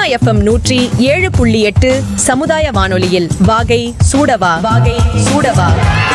FM நூற்றி ஏழு புள்ளி எட்டு சமுதாய வானொலியில் வாகை சூடவா வாகை சூடவா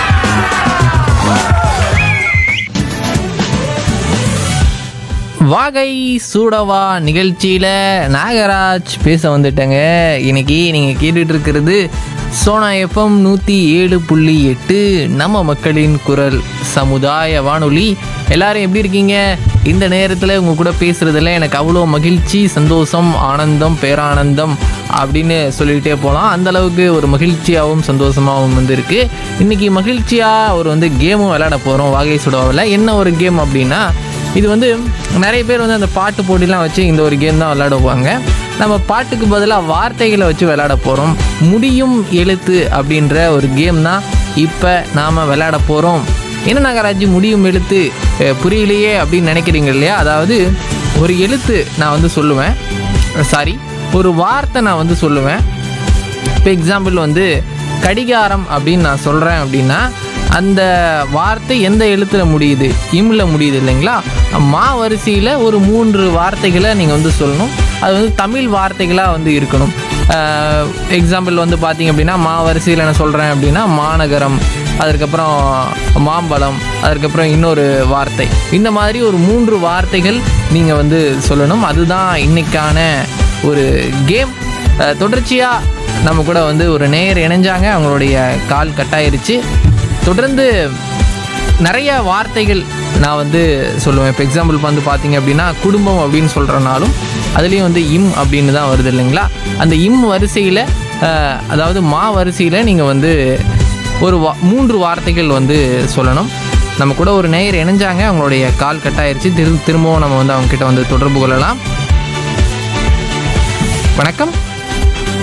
வாகை சூடவா நிகழ்ச்சியில் நாகராஜ் பேச வந்துட்டேங்க இன்னைக்கு நீங்கள் கேட்டுட்டு இருக்கிறது சோனா எஃப்எம் நூற்றி ஏழு புள்ளி எட்டு நம்ம மக்களின் குரல் சமுதாய வானொலி எல்லாரும் எப்படி இருக்கீங்க இந்த நேரத்தில் உங்கள் கூட பேசுகிறதுல எனக்கு அவ்வளோ மகிழ்ச்சி சந்தோஷம் ஆனந்தம் பேரானந்தம் அப்படின்னு சொல்லிகிட்டே போகலாம் அந்த அளவுக்கு ஒரு மகிழ்ச்சியாகவும் சந்தோஷமாகவும் வந்திருக்கு இன்றைக்கி மகிழ்ச்சியாக ஒரு வந்து கேமும் விளையாட போகிறோம் வாகை சுடாவில் என்ன ஒரு கேம் அப்படின்னா இது வந்து நிறைய பேர் வந்து அந்த பாட்டு போட்டிலாம் வச்சு இந்த ஒரு கேம் தான் விளையாடுவாங்க நம்ம பாட்டுக்கு பதிலாக வார்த்தைகளை வச்சு விளையாட போகிறோம் முடியும் எழுத்து அப்படின்ற ஒரு கேம் தான் இப்போ நாம் விளையாட போகிறோம் என்ன நாகராஜ் முடியும் எழுத்து அஹ், புரியலையே அப்படின்னு நினைக்கிறீங்க இல்லையா அதாவது ஒரு எழுத்து நான் வந்து சொல்லுவேன் சாரி ஒரு வார்த்தை நான் வந்து சொல்லுவேன் இப்போ எக்ஸாம்பிள் வந்து கடிகாரம் அப்படின்னு நான் சொல்கிறேன் அப்படின்னா அந்த வார்த்தை எந்த எழுத்தில் முடியுது இம்ல முடியுது இல்லைங்களா மா வரிசையில் ஒரு மூன்று வார்த்தைகளை நீங்கள் வந்து சொல்லணும் அது வந்து தமிழ் வார்த்தைகளாக வந்து இருக்கணும் எக்ஸாம்பிள் வந்து பார்த்தீங்க அப்படின்னா மா வரிசையில் நான் சொல்கிறேன் அப்படின்னா மாநகரம் அதற்கப்புறம் மாம்பழம் அதற்கப்புறம் இன்னொரு வார்த்தை இந்த மாதிரி ஒரு மூன்று வார்த்தைகள் நீங்கள் வந்து சொல்லணும் அதுதான் இன்னைக்கான ஒரு கேம் அஹ் தொடர்ச்சியாக நம்ம கூட வந்து ஒரு நேயர் இணைஞ்சாங்க அவங்களுடைய கால் கட்டாயிருச்சு தொடர்ந்து நிறைய வார்த்தைகள் நான் வந்து சொல்லுவேன் இப்போ எக்ஸாம்பிள் வந்து பார்த்தீங்க அப்படின்னா குடும்பம் அப்படின்னு சொல்கிறனாலும் அதுலேயும் வந்து இம் அப்படின்னு தான் வருது இல்லைங்களா அந்த இம் வரிசையில் அஹ், அதாவது மா வரிசையில் நீங்கள் வந்து ஒரு வா மூன்று வார்த்தைகள் வந்து சொல்லணும் நம்ம கூட ஒரு நேயர் இணைஞ்சாங்க அவங்களுடைய கால் கட்டாயிருச்சு திரு திரும்பவும் நம்ம வந்து அவங்க கிட்ட வந்து தொடர்பு கொள்ளலாம் வணக்கம்